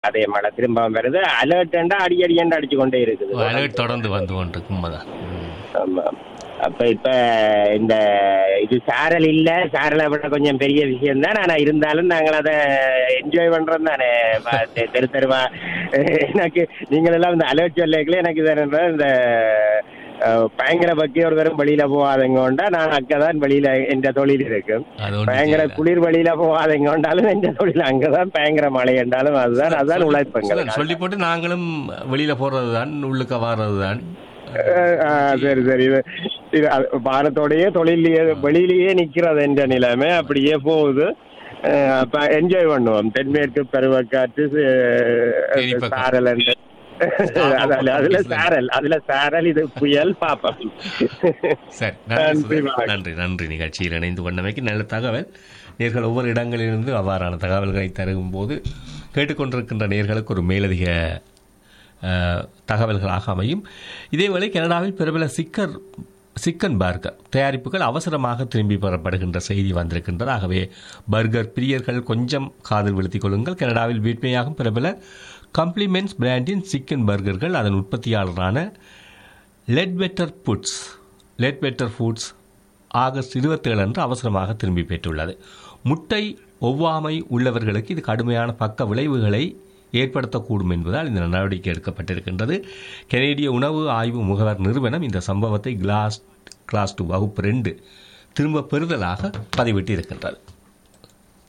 அதே மழை திரும்ப வருது அலர்ட் அடிக்கடி என்று அடிச்சு கொண்டே இருக்குது அலர்ட் தொடர்ந்து வந்து கொண்டிருக்கு உண்மைதான் ம். ஆமா அப்ப இப்ப இந்த இது சாரல் இல்ல சாரலை விட கொஞ்சம் பெரிய விஷயம் தான் ஆனா இருந்தாலும் நாங்கள் அதை என்ஜாய் பண்றோம் தானே ப- தெ- தெரு தெருவா எனக்கு நீங்கள் எல்லாம் இந்த அலர்ட் சொல்லிக்கல எனக்கு இது என்னன்னா, இந்த அஹ், பயங்கர பக்கி ஒரு தரம் வெளியில போகாதங்கோண்டா நான் அங்கதான் வெளியில என்ற தொழில் இருக்கும் அது ஒண்ணும் பயங்கர செய்யல. குளிர் வெளியில போகாதங்கோண்டாலும் என்ற தொழில் அங்கதான் பயங்கர மழை என்றாலும் அதுதான் அதான் உழைப்புங்கள் சொல்லி- சொல்லி போட்டு நாங்களும் வெளியில போறது தான் உள்ளுக்க வர்றது தான் அஹ் அஹ் சரி சரி இது இது அது வாரத்தோடயே தொழிலையே வெளியிலேயே நிக்கிறது என்ற நிலைமை அப்படியே போகுது அஹ் அப்ப என்ஜாய் பண்ணுவோம் தென்மேற்கு பருவக்காற்று அஹ் தென்பக்கம். சாரல் என்று அதுல அதுல சாரல் அதுல சாரல் இது புயல் பாப்போம் சரி நன்றி நன்றி, சுதா. வணக்கம். நன்றி நன்றி நிகழ்ச்சியில் இணைந்து கொண்டமைக்கு நல்ல தகவல் நேர்கள் ஒவ்வொரு இடங்களிலிருந்து அவ்வாறான தகவல்களை தரும் போது கேட்டுக்கொண்டிருக்கின்ற நேர்களுக்கு ஒரு மேலதிக அஹ், தகவல்களாக அமையும் இதேவேளை கனடாவில் பிரபல சிக்கர் சிக்கன் பர்கர் தயாரிப்புகள் அவசரமாக திரும்பி பெறப்படுகின்ற செய்தி வந்திருக்கின்றது ஆகவே பர்கர் பிரியர்கள் கொஞ்சம் காதில் விழுத்திக் கொள்ளுங்கள் கனடாவில் விற்பனையாகும் பிரபல கம்ப்ளிமெண்ட்ஸ் பிராண்டின் சிக்கன் பர்கர்கள் அதன் உற்பத்தியாளரான Ledwetter Foods Ledwetter Foods August இருபத்தேழு அன்று அவசரமாக திரும்பி பெற்றுள்ளது முட்டை ஒவ்வாமை உள்ளவர்களுக்கு இது கடுமையான பக்க விளைவுகளை ஏற்படுத்தக்கூடும் என்பதால் இந்த நடவடிக்கை எடுக்கப்பட்டிருக்கின்றது கனேடிய உணவு ஆய்வு முகவர் நிறுவனம் இந்த சம்பவத்தை கிளாஸ் கிளாஸ் டூ வகுப்பு ரெண்டு திரும்ப பெறுதலாக பதிவிட்டு இருக்கின்றது